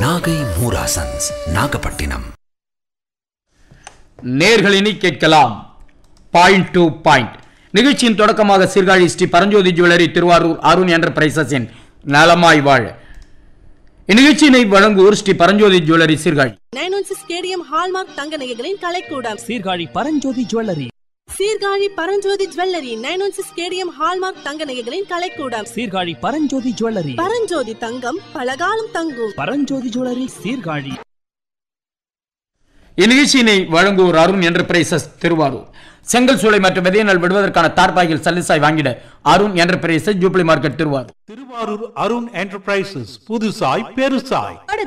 நாகை மூராசன்ஸ் நாகப்பட்டினம் நேர்களினி கேட்கலாம் point to point நிகழ்ச்சியின் தொடக்கமாக சீர்காழி ஸ்ரீ பரஞ்சோதி ஜுவல்லரி திருவாரூர் அருண் என்டர்பிரைசஸின் நலமாய் வாழ இந்நிகழ்ச்சியினை வழங்குவோர் Shri Paranjothi jewellery Sirkazhi nine one six stadium hallmark தங்க நகைகளின் கலைக்கூடம் Sirkazhi Paranjothi jewellery Sirkazhi Paranjothi jewellery nine one six stadium hallmark தங்க நகைகளின் கலைக்கூடம் சீர்காழி பரஞ்சோதி ஜுவல்லரி பரஞ்சோதி தங்கம் பலகாலம் தங்கும் பரஞ்சோதி ஜுவல்லரி சீர்காழி இந்நிகழ்ச்சியினை வழங்குவோர் அருண் என்டர்பிரைசஸ் திருவாரூர் செங்கல் சூளை மற்றும் விதையினல் விடுவதற்கான தார்பாய்கள் சல்லிசாய் வாங்கிட Arun Enterprises Jubilee market Thiruvarur Thiruvarur Arun Enterprises புதுசாய் பெருசாய் அட